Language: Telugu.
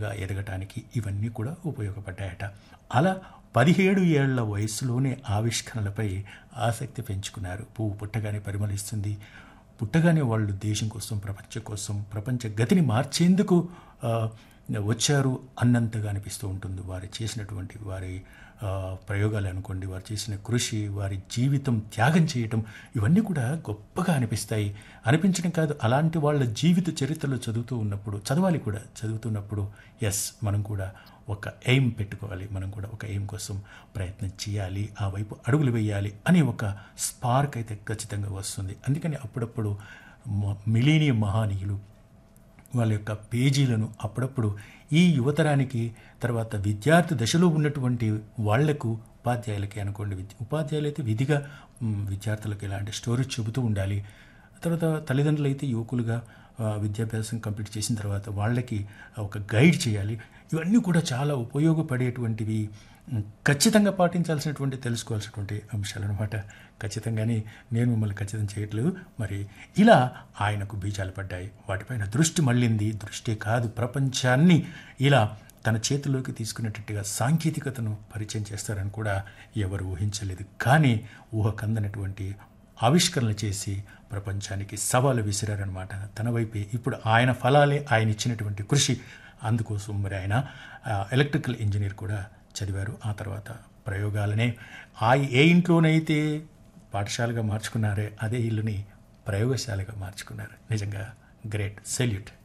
గా ఎదగటానికి ఇవన్నీ కూడా ఉపయోగపడ్డాయట అలా పదిహేడు ఏళ్ల వయసులోనే ఆవిష్కరణలపై ఆసక్తి పెంచుకున్నారు పువ్వు పుట్టగానే పరిమళిస్తుంది పుట్టగానే వాళ్ళు దేశం కోసం ప్రపంచం కోసం ప్రపంచ గతిని మార్చేందుకు ఆ, వచ్చారు అన్నంతగా అనిపిస్తూ ఉంటుంది వారు చేసినటువంటి వారి ఆ, ప్రయోగాలు అనుకోండి వారు చేసిన కృషి వారి జీవితం త్యాగం చేయటం ఇవన్నీ కూడా గొప్పగా అనిపిస్తాయి అనిపించడం కాదు అలాంటి వాళ్ళ జీవిత చరిత్రలు చదువుతూ ఉన్నప్పుడు చదవాలి కూడా చదువుతున్నప్పుడు ఎస్ మనం కూడా ఒక ఎయిమ్ పెట్టుకోవాలి మనం కూడా ఒక ఎయిమ్ కోసం ప్రయత్నం చేయాలి ఆ వైపు అడుగులు వేయాలి అనే ఒక స్పార్క్ అయితే ఖచ్చితంగా వస్తుంది అందుకని అప్పుడప్పుడు మిలీనియం మహానీయులు వాళ్ళ యొక్క పేజీలను అప్పుడప్పుడు ఈ యువతరానికి తర్వాత విద్యార్థి దశలో ఉన్నటువంటి వాళ్లకు ఉపాధ్యాయులకి అనుకోండి విద్య ఉపాధ్యాయులు అయితే విధిగా మ్, విద్యార్థులకు ఇలాంటి స్టోరీస్ చెబుతూ ఉండాలి తర్వాత తల్లిదండ్రులు అయితే యువకులుగా ఆ, విద్యాభ్యాసం కంప్లీట్ చేసిన తర్వాత వాళ్ళకి ఒక గైడ్ చేయాలి ఇవన్నీ కూడా చాలా ఉపయోగపడేటువంటివి మ్, ఖచ్చితంగా పాటించాల్సినటువంటి తెలుసుకోవాల్సినటువంటి అంశాలు అనమాట ఖచ్చితంగానే నేను మిమ్మల్ని ఖచ్చితం చేయట్లేదు మరి ఇలా ఆయనకు బీజాలు పడ్డాయి వాటిపైన దృష్టి మళ్ళింది దృష్టి కాదు ప్రపంచాన్ని ఇలా తన చేతిలోకి తీసుకునేటట్టుగా సాంకేతికతను పరిచయం చేస్తారని కూడా ఎవరు ఊహించలేదు కానీ ఊహ కందనటువంటి ఆవిష్కరణలు చేసి ప్రపంచానికి సవాలు విసిరారనమాట తన వైపే ఇప్పుడు ఆయన ఫలాలే ఆయన ఇచ్చినటువంటి కృషి అందుకోసం మరి ఆయన ఆ, ఎలక్ట్రికల్ ఇంజనీర్ కూడా చదివారు ఆ తర్వాత ప్రయోగాలనే ఆ ఏ ఇంట్లోనైతే పాఠశాలగా మార్చుకున్నారే అదే ఇల్లుని ప్రయోగశాలగా మార్చుకున్నారు నిజంగా గ్రేట్ సెల్యూట్